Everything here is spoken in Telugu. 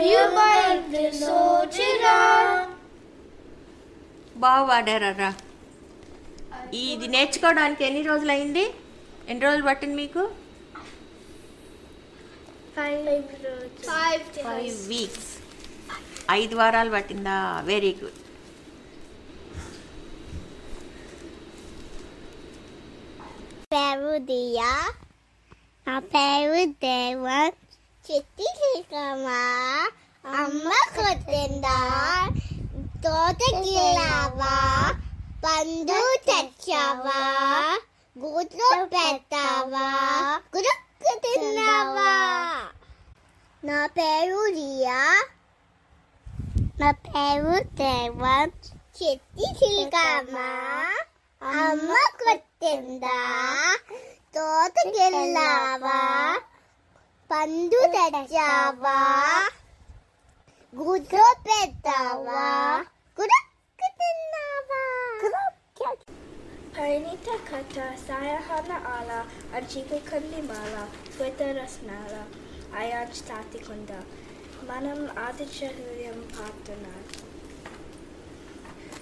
యుగంధి సోచిరా బాగా వాడారా ఇది నేర్చుకోవడానికి ఎన్ని రోజులు అయింది ఎన్ని రోజులు పట్టింది మీకు ఫైవ్ ఫైవ్ ఫైవ్ వీక్స్ ఐదు వారాలు పట్టిందా వెరీ గుడ్ పేరు దియా నా పేరు దేవన్ చిట్టి చిక్కమా అమ్మ కొట్టిందా తోటకిలావా పండు తెచ్చావా గుడ్లు పెట్టావా గుడుక్కు తిన్నావా నా పేరు రియా నా పేరు దేవన్ చిట్టి చిలకమ్మా అమ్మ కొట్టిందా తోటకెళ్ళావా పండు తెచ్చావా గుడ్లు పెట్టావా గుడక్కు తిన్నావా Parinita kata sayahana ala arjiku kandi mala sweta rasnala ayaj tati kunda manam Aditya హృదయం పాడుతున్నారు